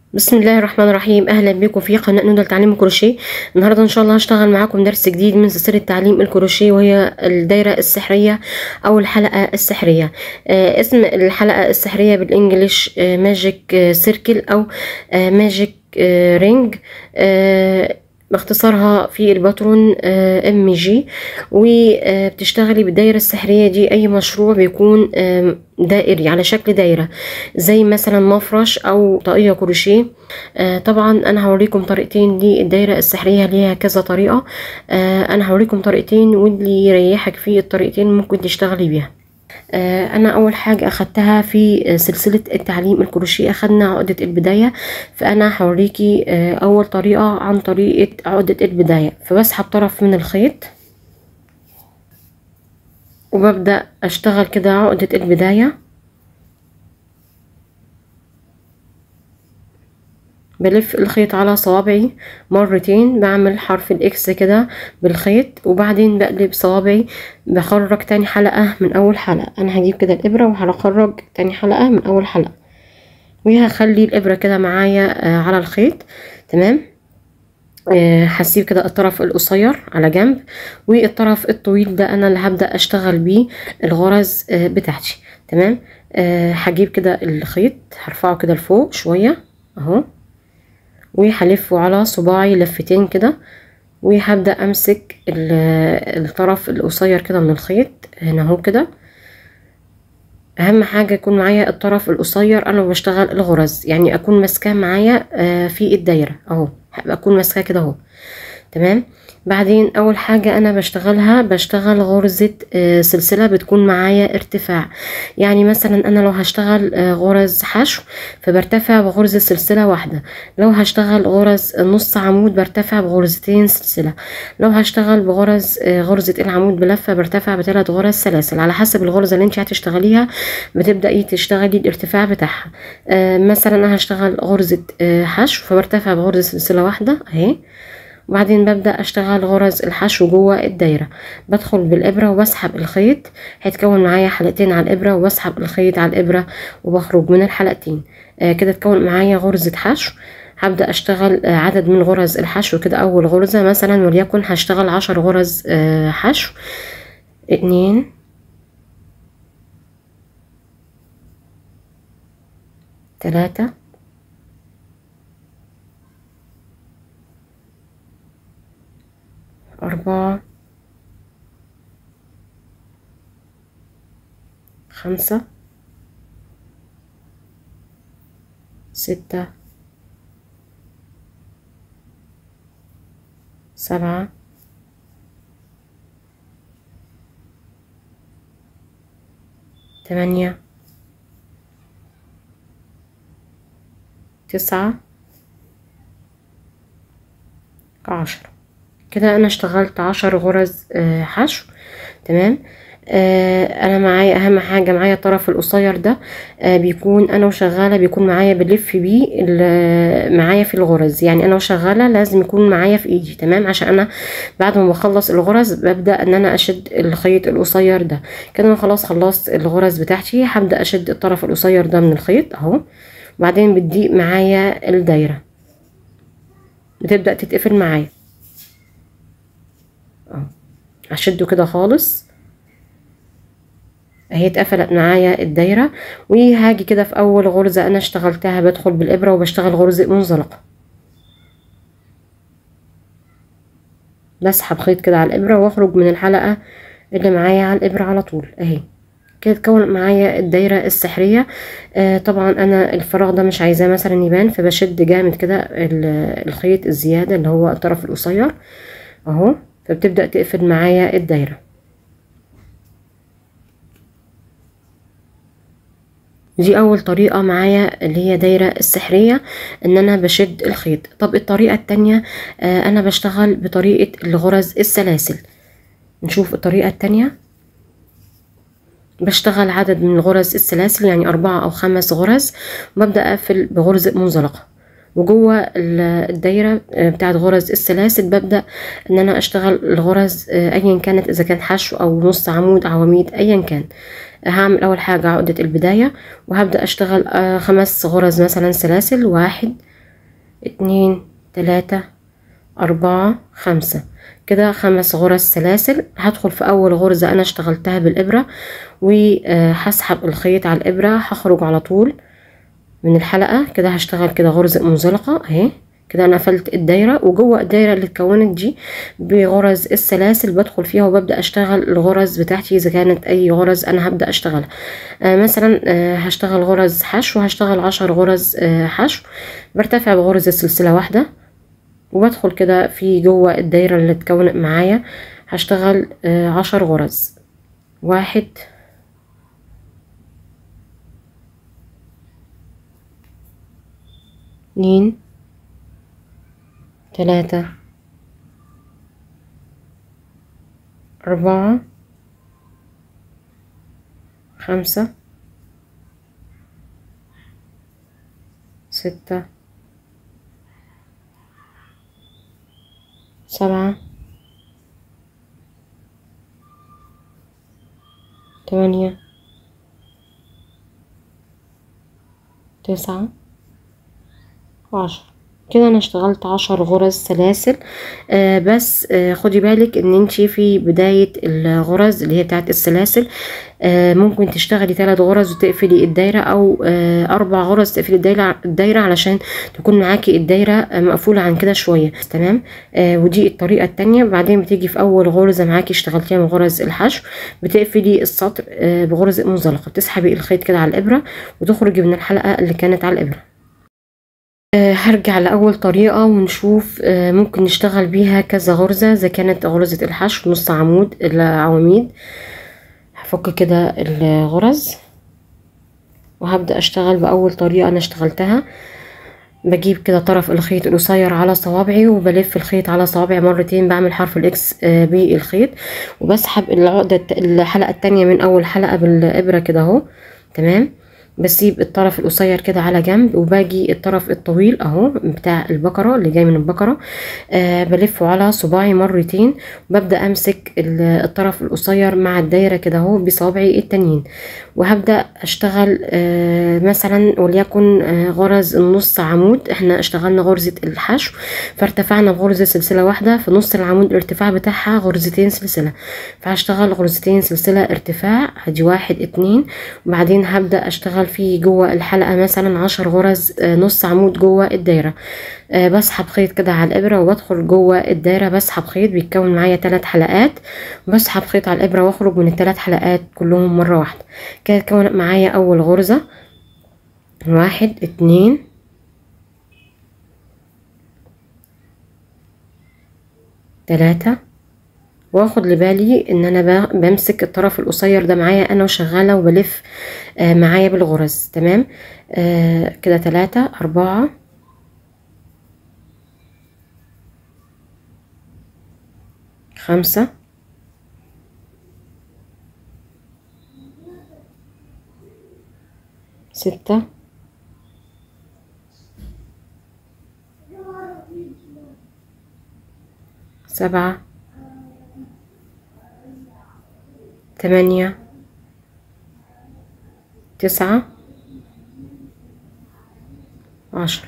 بسم الله الرحمن الرحيم اهلا بكم في قناه نودل تعليم الكروشيه النهارده ان شاء الله هشتغل معاكم درس جديد من سلسله تعليم الكروشيه وهي الدايره السحريه او الحلقه السحريه آه اسم الحلقه السحريه بالانجليش آه ماجيك آه سيركل او آه ماجيك آه رينج آه باختصارها في الباترون ام جي وبتشتغلي بالدايرة السحرية دي اي مشروع بيكون دائري على شكل دايرة زي مثلا مفرش او طاقية كروشيه طبعا انا هوريكم طريقتين للدايرة السحرية ليها كذا طريقة انا هوريكم طريقتين واللي يريحك في الطريقتين ممكن تشتغلي بيها انا اول حاجه اخدتها في سلسله التعليم الكروشيه اخدنا عقده البدايه فانا هوريكي اول طريقه عن طريقه عقده البدايه فبسحب طرف من الخيط وببدا اشتغل كده عقده البدايه بلف الخيط على صوابعي مرتين بعمل حرف الاكس كده بالخيط وبعدين بقلب صوابعي بخرج تاني حلقة من اول حلقة انا هجيب كده الابرة وهخرج تاني حلقة من اول حلقة وهخلي الابرة كده معايا على الخيط تمام هسيب كده الطرف القصير على جنب والطرف الطويل ده انا اللي هبدأ اشتغل بيه الغرز بتاعتي تمام هجيب كده الخيط هرفعه كده لفوق شوية اهو وهلفه على صباعي لفتين كده وهبدأ امسك الطرف القصير كده من الخيط هنا اهو كده اهم حاجة يكون معايا الطرف القصير انا بشتغل الغرز يعني اكون ماسكاه معايا في الدايرة اهو هبقى اكون ماسكاه كده اهو تمام بعدين اول حاجة انا بشتغلها بشتغل غرزة سلسلة بتكون معايا ارتفاع يعني مثلا انا لو هشتغل غرز حشو فبرتفع بغرزة سلسلة واحدة لو هشتغل غرز نص عمود برتفع بغرزتين سلسلة لو هشتغل بغرز غرزة العمود بلفة برتفع بثلاث غرز سلاسل على حسب الغرزة اللي انت هتشتغليها بتبدأي تشتغلي الارتفاع بتاعها مثلا انا هشتغل غرزة حشو فبرتفع بغرزة سلسلة واحدة اهي وبعدين ببدأ أشتغل غرز الحشو جوه الدايرة بدخل بالإبرة وبسحب الخيط هيتكون معايا حلقتين على الإبرة وبسحب الخيط على الإبرة وبخرج من الحلقتين آه كده تكون معايا غرزة حشو هبدأ أشتغل آه عدد من غرز الحشو كده أول غرزة مثلا وليكن هشتغل عشر غرز آه حشو اتنين تلاتة أربعة خمسة ستة سبعة ثمانية تسعة عشرة كده انا اشتغلت عشر غرز حشو تمام آه انا معايا اهم حاجة معايا الطرف القصير ده آه بيكون انا وشغالة بيكون معايا بلف بيه معايا في الغرز يعني انا وشغالة لازم يكون معايا في ايدي تمام عشان انا بعد ما بخلص الغرز ببدأ ان انا اشد الخيط القصير ده كده انا خلاص خلصت الغرز بتاعتي هبدأ اشد الطرف القصير ده من الخيط اهو وبعدين بتضيق معايا الدايرة بتبدأ تتقفل معايا اه هشده كده خالص اهي اتقفلت معايا الدايره وهاجي كده في اول غرزه انا اشتغلتها بدخل بالابره وبشتغل غرزه منزلقه بسحب خيط كده على الابره واخرج من الحلقه اللي معايا على الابره على طول اهي كده تكون معايا الدايره السحريه آه طبعا انا الفراغ ده مش عايزاه مثلا يبان فبشد جامد كده الخيط الزياده اللي هو الطرف القصير اهو فبتبدأ تقفل معايا الدايرة دي اول طريقة معايا اللي هي دايرة السحرية ان انا بشد الخيط طب الطريقة التانية آه انا بشتغل بطريقة الغرز السلاسل نشوف الطريقة التانية بشتغل عدد من غرز السلاسل يعني اربعة او خمس غرز وببدأ اقفل بغرزة منزلقة وجوه الدايرة بتاعت غرز السلاسل ببدأ ان انا اشتغل الغرز ايا كانت اذا كان حشو او نص عمود عواميد ايا كان هعمل اول حاجة عقدة البداية وهبدأ اشتغل خمس غرز مثلا سلاسل واحد اتنين تلاتة أربعة خمسة كده خمس غرز سلاسل هدخل في أول غرزة أنا اشتغلتها بالإبرة وهسحب الخيط على الإبرة هخرج على طول من الحلقة كده هشتغل كده غرزة منزلقة اهي كده انا قفلت الدايره وجوه الدايره اللي اتكونت دي بغرز السلاسل بدخل فيها وببدا اشتغل الغرز بتاعتي اذا كانت اي غرز انا هبدا اشتغلها آه مثلا آه هشتغل غرز حشو هشتغل عشر غرز آه حشو برتفع بغرزه سلسله واحده وبدخل كده في جوه الدايره اللي اتكونت معايا هشتغل آه عشر غرز واحد اتنين تلاتة أربعة خمسة ستة سبعة تمانية تسعة وعشرة كده انا اشتغلت عشر غرز سلاسل آه بس آه خدي بالك ان انتي في بداية الغرز اللي هي بتاعت السلاسل آه ممكن تشتغلي ثلاث غرز وتقفلي الدايرة او آه اربع غرز تقفلي الدايرة الدايرة علشان تكون معاكي الدايرة آه مقفولة عن كده شوية تمام آه ودي الطريقة التانية بعدين بتيجي في اول غرزة معاكي اشتغلتيها من غرز الحشو بتقفلي السطر آه بغرزة منزلقة بتسحبي الخيط كده على الابرة وتخرجي من الحلقة اللي كانت على الابرة آه هرجع لأول طريقة ونشوف آه ممكن نشتغل بيها كذا غرزة إذا كانت غرزة الحشو نص عمود العواميد هفك كده الغرز وهبدأ أشتغل بأول طريقة أنا اشتغلتها بجيب كده طرف الخيط القصير على صوابعي وبلف الخيط على صوابعي مرتين بعمل حرف الاكس آه بالخيط وبسحب العقدة الحلقة التانية من أول حلقة بالإبرة كده اهو تمام بسيب الطرف القصير كده على جنب وباجي الطرف الطويل اهو بتاع البقرة اللي جاي من البقرة آه بلفه على صباعي مرتين وببدأ امسك الطرف القصير مع الدايرة كده اهو بصوابعي التانيين وهبدأ اشتغل آه مثلا وليكن آه غرز النص عمود احنا اشتغلنا غرزة الحشو فارتفعنا بغرزة سلسلة واحدة في نص العمود الارتفاع بتاعها غرزتين سلسلة فهشتغل غرزتين سلسلة ارتفاع ادي واحد اتنين وبعدين هبدأ اشتغل في جوه الحلقة مثلا عشر غرز نص عمود جوه الدايرة أه بسحب خيط كده على الإبرة وبدخل جوه الدايرة بسحب خيط بيتكون معايا ثلاث حلقات بسحب خيط على الإبرة واخرج من الثلاث حلقات كلهم مرة واحدة كده اتكونت معايا أول غرزة واحد اتنين تلاتة واخد لبالي ان انا بمسك الطرف القصير ده معايا انا وشغاله وبلف آه معايا بالغرز تمام آه كده تلاتة اربعة خمسة ستة سبعة تمانية تسعة عشرة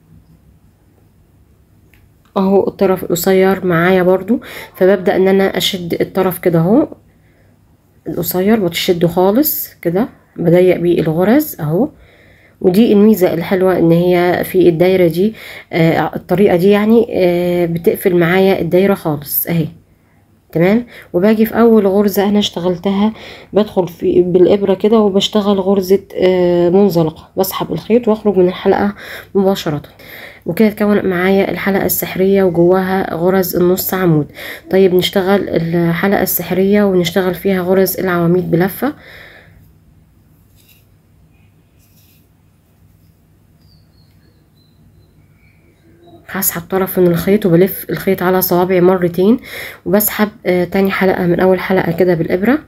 اهو الطرف القصير معايا برضو فببدأ ان انا اشد الطرف كده اهو القصير بتشده خالص كده بضيق بيه الغرز اهو ودي الميزة الحلوة ان هي في الدايرة دي آه الطريقة دي يعني آه بتقفل معايا الدايرة خالص اهي تمام وباجي في اول غرزة انا اشتغلتها بدخل في بالابرة كده وبشتغل غرزة آه منزلقة بسحب الخيط واخرج من الحلقة مباشرة وكده اتكونت معايا الحلقة السحرية وجواها غرز النص عمود طيب نشتغل الحلقة السحرية ونشتغل فيها غرز العواميد بلفة هسحب طرف من الخيط وبلف الخيط على صوابعي مرتين وبسحب آه تاني حلقة من اول حلقة كده بالابرة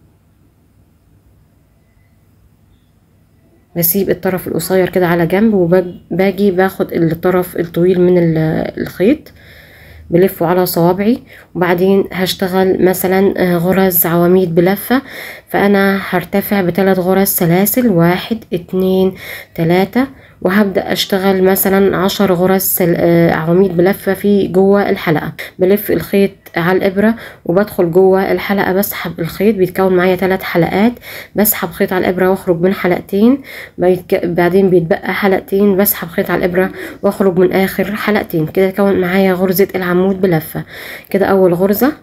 بسيب الطرف القصير كده على جنب وباجي باخد الطرف الطويل من الخيط بلفه على صوابعي وبعدين هشتغل مثلا غرز عواميد بلفة فانا هرتفع بثلاث غرز سلاسل واحد اتنين تلاتة وهبدأ اشتغل مثلا عشر غرز سل- آه، عواميد بلفة في جوه الحلقة بلف الخيط على الإبرة وبدخل جوه الحلقة بسحب الخيط بيتكون معايا ثلاث حلقات بسحب خيط على الإبرة واخرج من حلقتين بيتك- بعدين بيتبقى حلقتين بسحب خيط على الإبرة واخرج من آخر حلقتين كده يتكون معايا غرزة العمود بلفة كده أول غرزة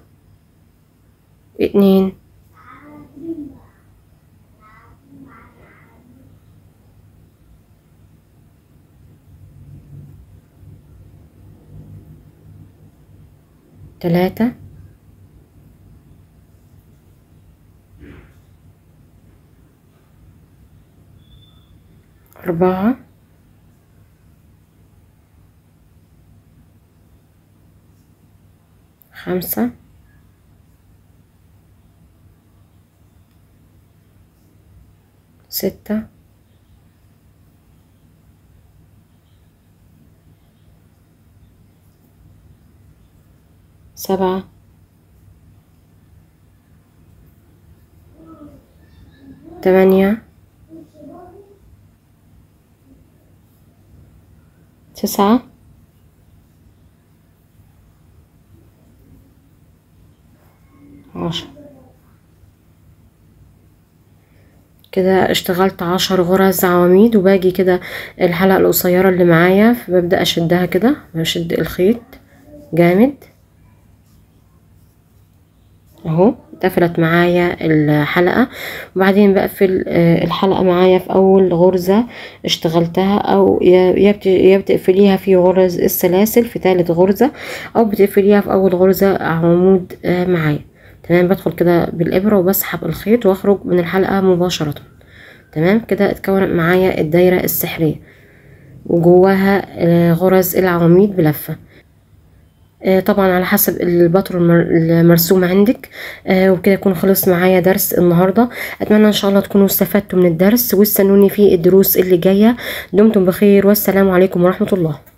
اتنين تلاتة أربعة خمسة ستة سبعة تمانية تسعة عشرة كده اشتغلت عشر غرز عواميد وباجي كده الحلقة القصيرة اللي معايا فببدأ اشدها كده بشد الخيط جامد اهو اتقفلت معايا الحلقة وبعدين بقفل آه، الحلقة معايا في اول غرزة اشتغلتها او يا يا بت- يا بتقفليها في غرز السلاسل في تالت غرزة او بتقفليها في اول غرزة عمود آه، معايا تمام بدخل كده بالابرة وبسحب الخيط واخرج من الحلقة مباشرة تمام كده اتكونت معايا الدايرة السحرية وجواها آه، غرز العواميد بلفة آه، طبعا على حسب البطر المر- المرسوم عندك آه، وبكده يكون خلص معايا درس النهارده اتمنى ان شاء الله تكونوا استفدتوا من الدرس واستنوني في الدروس اللي جايه دمتم بخير والسلام عليكم ورحمه الله